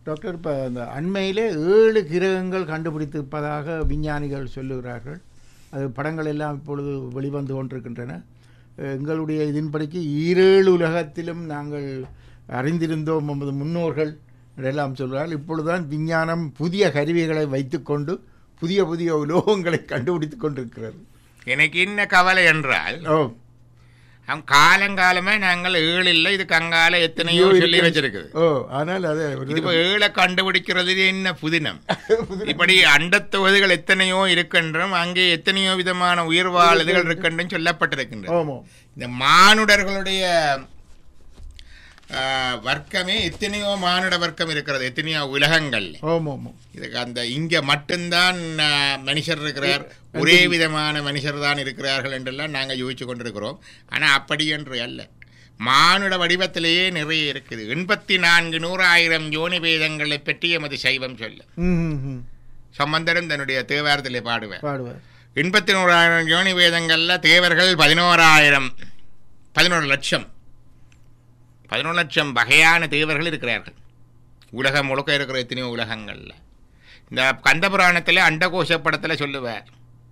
Doctor இப்போ அந்த அண்மையிலே ஏழு கிரகங்கள் கண்டுபிடித்திருப்பதாக விஞ்ஞானிகள் சொல்லுகிறார்கள் அது படங்கள் எல்லாம் இப்பொழுது வெளிவந்து கொண்டிருக்கின்றன எங்களுடைய இதன்படிக்கு ஈரேழு உலகத்திலும் நாங்கள் அறிந்திருந்தோம் நமது முன்னோர்கள் எல்லாம் சொல்கிறார்கள் இப்பொழுதுதான் விஞ்ஞானம் புதிய கருவிகளை வைத்துக்கொண்டு புதிய புதிய உலோகங்களை கண்டுபிடித்துக் கொண்டிருக்கிறது எனக்கு என்ன கவலை என்றால் ஓ அவன் காலங்காலமே நாங்கள் ஏழு இல்லை இது கங்கால எத்தனையோ சொல்லி வச்சிருக்குது ஓ ஆனால் அது ஒரு- இது இப்போ ஏழை கண்டுபிடிக்கிறது என்ன புதினம் இப்படி அண்டத்தொகுதிகள் எத்தனையோ இருக்கின்றும் அங்கே எத்தனையோ விதமான உயிர்வாழ் இதுகள் இருக்கின்றும் சொல்லப்பட்டிருக்கின்றன ஆமாம் இந்த மானுடர்களுடைய ஆ, வர்க்கமே எத்தனையோ மானுட வர்க்கம் இருக்கிறது எத்தனையோ உலகங்கள் ஆமாம் ஆமாம் இதுக்கு அந்த இங்க மட்டும்தான் ஆ, மனுஷர் இருக்கிறார் ஒரே விதமான மனுஷர் தான் இருக்கிறார்கள் என்றெல்லாம் நாங்கள் யோசிச்சு கொண்டிருக்கிறோம் ஆனால் அப்படி என்று அல்ல மானுட வடிவத்திலேயே நிறைய இருக்குது எண்பத்தி நான்கு நூறாயிரம் யோனி வேதங்களை பற்றி எமது சைவம் சொல்ல ம் ம், ம் சம்பந்தரும் தன்னுடைய தேவாரத்திலே பாடுவார் பாடுவார் எண்பத்தி நூறாயிரம் யோனி வேதங்களில் தேவர்கள் பதினோராயிரம் பதினோரு லட்சம் பதினொரு லட்சம் வகையான தேவர்கள் இருக்கிறார்கள் உலகம் முழுக்க இருக்கிற எத்தனையோ உலகங்களில் இந்த கந்த புராணத்தில் அண்டகோஷ படத்தில் சொல்லுவார்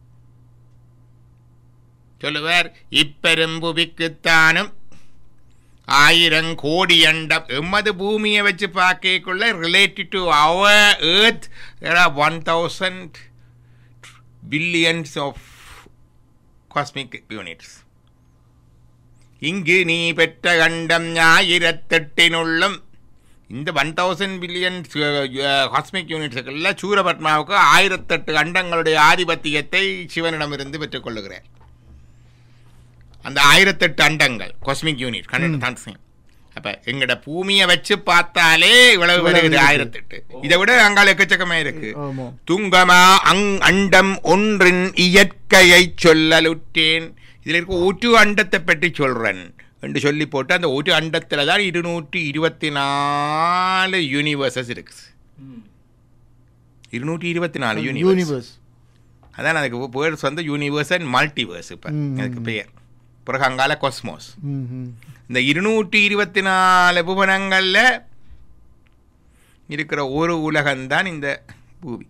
சொல்லுவார் இப்பெரும்புவிக்குத்தானும் ஆயிரம் கோடி அண்டம் எம்மது பூமியை வச்சு பார்க்கக்குள்ள related to our earth one thousand billions of cosmic units இங்கு நீ பெற்ற கண்டம் ஆயிரத்தெட்டினுள்ளும் இந்த ஒன் தௌசண்ட் பில்லியன் காஸ்மிக் யூனிட்ஸுக்குள்ள சூரபத்மாவுக்கு ஆயிரத்தெட்டு அண்டங்களுடைய ஆதிபத்தியத்தை சிவனிடமிருந்து பெற்றுக்கொள்ளுகிறார் அந்த ஆயிரத்தெட்டு அண்டங்கள் காஸ்மிக் யூனிட் கண்ணன் அப்ப எங்கட பூமியை வச்சு பார்த்தாலே இவ்வளவு வருகிறது ஆயிரத்தெட்டு இதை விட அங்கால எக்கச்சக்கமே இருக்கு ஆமாம் துங்கமா அங் அண்டம் ஒன்றின் இயற்கையை சொல்லலுற்றேன் இதில் இருக்க ஒரு அண்டத்தை பற்றி சொல்றேன் என்று சொல்லி போட்டு அந்த ஒரு அண்டத்தில் தான் இருநூற்றி இருபத்தி நாலு யூனிவர்சஸ் இருக்கு இருநூற்றி இருபத்தி நாலு யூனிவர்ஸ் யூனிவர்ஸ் அதான் அதுக்கு பேர் வந்து யூனிவர்ஸ் அண்ட் மல்டிவர்ஸ் இப்போ ம். அதுக்கு பெயர் பிறகு அங்கால கொஸ்மோஸ் ம் ம் இந்த இருநூற்றி இருபத்தி நாலு புவனங்களில் இருக்கிற ஒரு உலகம்தான் இந்த பூமி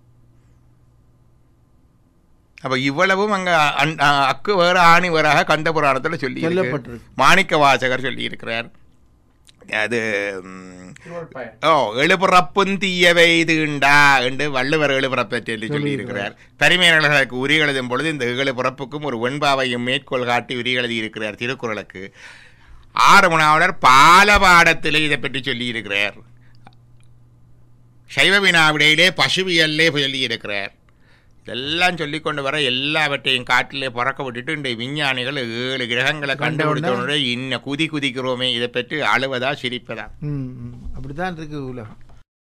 அப்ப இவ்வளவும் அங்க அன்- அ- அக்கு வேற ஆணி வேறாக கந்த புராணத்தில் சொல்லி இருக்கு. சொல்லப்பட்டிருக்கு. மாணிக்க வாசகர் சொல்லி இருக்கிறார் அது ம், ஓ எழுபுறப்பும் தீயவை இதுண்டா என்று வள்ளுவர் எழுபுறப்பை சொல்லி சொல்லி இருக்கிறார் பரிமையாளர்களுக்கு உரி எழுதும் பொழுது இந்த எழுபுறப்புக்கும் ஒரு வெண்பாவையும் மேற்கோள் காட்டி உரி எழுதி இருக்கிறார் திருக்குறளுக்கு ஆறுமணாவலர் பாலபாடத்திலே இதை பற்றி சொல்லி இருக்கிறார் சைவ வினாவிடையிலே பசுவியல்லே சொல்லி இருக்கிறார் இதெல்லாம் சொல்லி கொண்டு வர எல்லாவற்றையும் காட்டிலே பறக்க விட்டுட்டு இந்த விஞ்ஞானிகள் ஏழு கிரகங்களை கண்டுபிடித்தோட இன்ன குதி குதிக்கிறோமே இதை பற்றி அழுவதா சிரிப்பதா ம் ம் அப்படித்தான் இருக்கு உலகம்